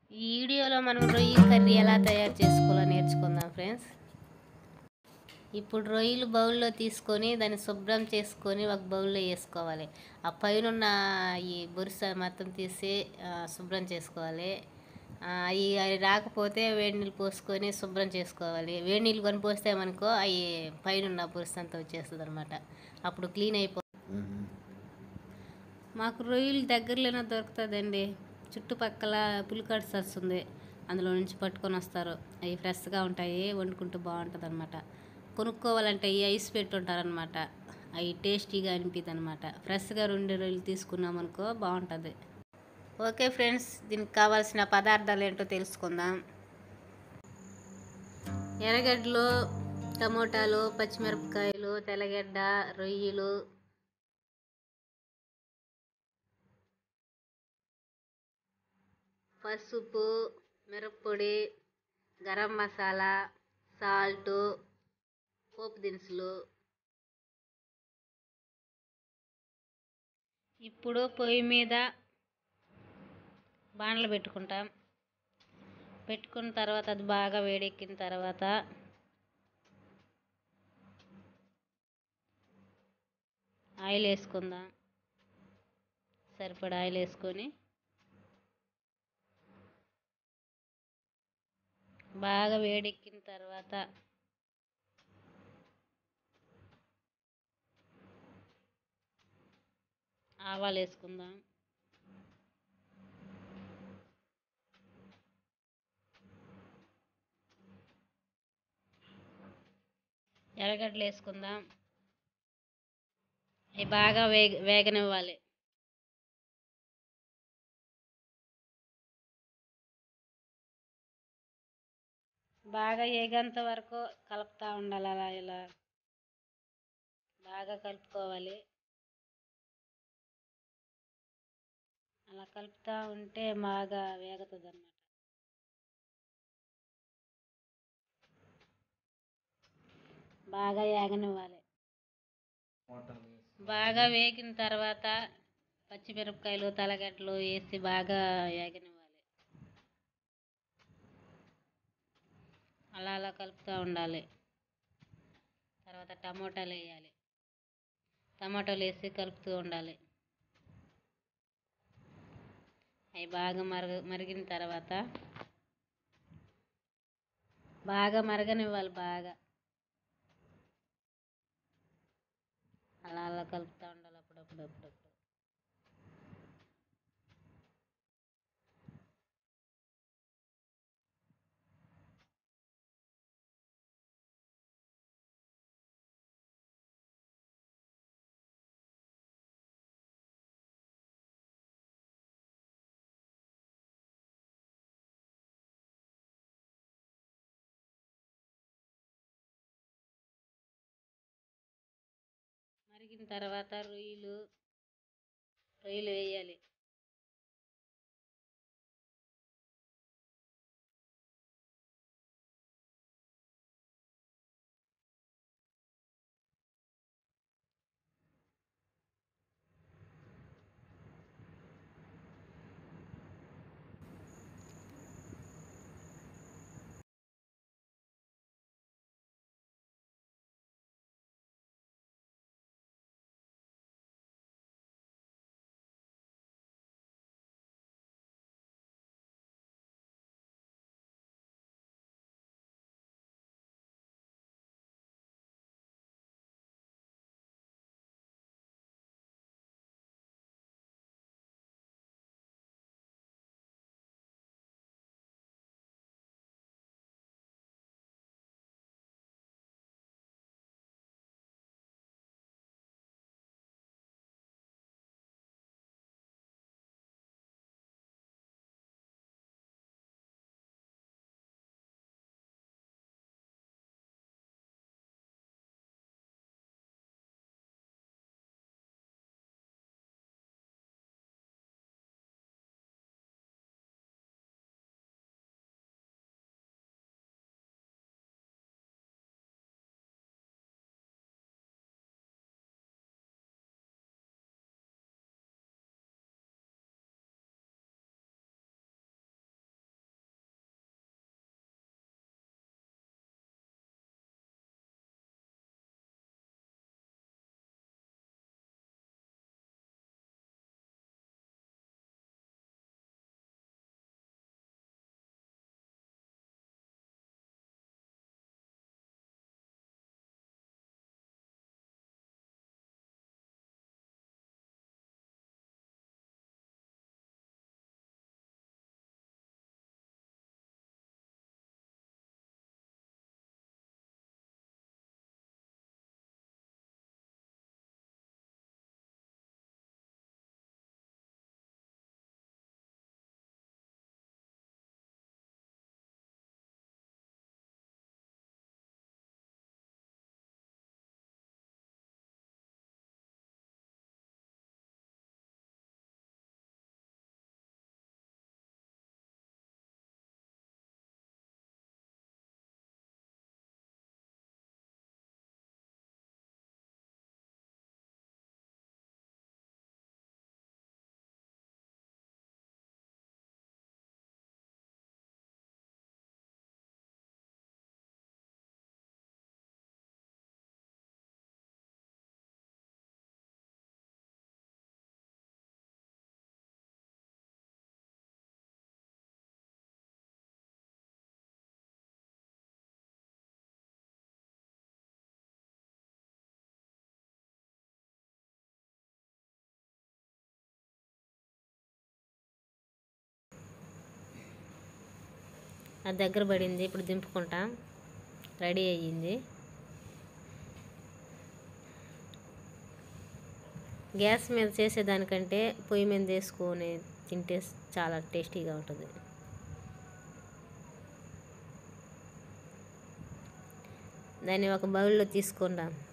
ఈ వీడియోలో మనం రొయ్యల కర్రీ ఎలా తయారు చేసుకోవాలో నేర్చుకుందాం ఫ్రెండ్స్ ఇప్పుడు రొయ్యలు బౌల్లో తీసుకొని దాన్ని శుభ్రం చేసుకొని ఒక బౌల్లో వేసుకోవాలి ఆ పైన ఉన్న ఈ బొరుస మొత్తం తీసి ఆ, శుభ్రం చేసుకోవాలి ఆ, అవి అవి రాకపోతే వేడి నీళ్ళు పోసుకొని శుభ్రం చేసుకోవాలి వేడి నీళ్ళు కొని పోస్తామనుకో అవి పైన ఉన్న బొరుస అంతా వచ్చేస్తుంది అనమాట అప్పుడు క్లీన్ అయిపో మాకు రొయ్యలు దగ్గరలోనే దొరుకుతుందండి చుట్టుపక్కల పులికాడు సర్స్ ఉంది అందులో నుంచి పట్టుకొని వస్తారు అవి ఫ్రెష్గా ఉంటాయి వండుకుంటూ బాగుంటుంది అనమాట కొనుక్కోవాలంటే ఈ ఐస్ పెట్టుంటారనమాట అవి టేస్టీగా అనిపిస్తుంది అనమాట ఫ్రెష్గా రెండు రొయ్యలు తీసుకున్నాం అనుకో బాగుంటుంది ఓకే ఫ్రెండ్స్ దీనికి కావాల్సిన పదార్థాలు ఏంటో తెలుసుకుందాం ఎర్రగడ్డలు టమోటాలు పచ్చిమిరపకాయలు తెల్లగడ్డ రొయ్యలు పసుపు మిరప్పొడి గరం మసాలా సాల్టు పోపు దినుసులు ఇప్పుడు పొయ్యి మీద బాణలు పెట్టుకుంటాం పెట్టుకున్న తర్వాత అది బాగా వేడెక్కిన తర్వాత ఆయిల్ వేసుకుందాం సరిపడా ఆయిల్ వేసుకొని బాగా వేడెక్కిన తర్వాత ఆవాలు వేసుకుందాం ఎర్రగడ్డలు వేసుకుందాం అవి బాగా వేగ వేగనివ్వాలి బాగా ఏగేంత వరకు కలుపుతూ ఉండాలి అలా ఇలా బాగా కలుపుకోవాలి అలా కలుపుతూ ఉంటే బాగా వేగుతుంది అన్నమాట బాగా వేగనివ్వాలి బాగా వేగిన తర్వాత పచ్చిమిరపకాయలు తలగడ్డలు వేసి బాగా వేగనివ్వాలి అలా అలా కలుపుతూ ఉండాలి తర్వాత టమోటాలు వేయాలి టమాటాలు వేసి కలుపుతూ ఉండాలి అవి బాగా మరగ మరిగిన తర్వాత బాగా మరగనివ్వాలి బాగా అలా అలా కలుపుతూ ఉండాలి అప్పుడప్పుడు అప్పుడప్పుడు మరిగిన తర్వాత రొయ్యలు రొయ్యలు వేయాలి అది దగ్గర పడింది ఇప్పుడు దింపుకుంటాం రెడీ అయ్యింది గ్యాస్ మీద చేసేదానికంటే పొయ్యి మీద వేసుకొని తింటే చాలా టేస్టీగా ఉంటుంది దాన్ని ఒక బౌల్లో తీసుకుందాం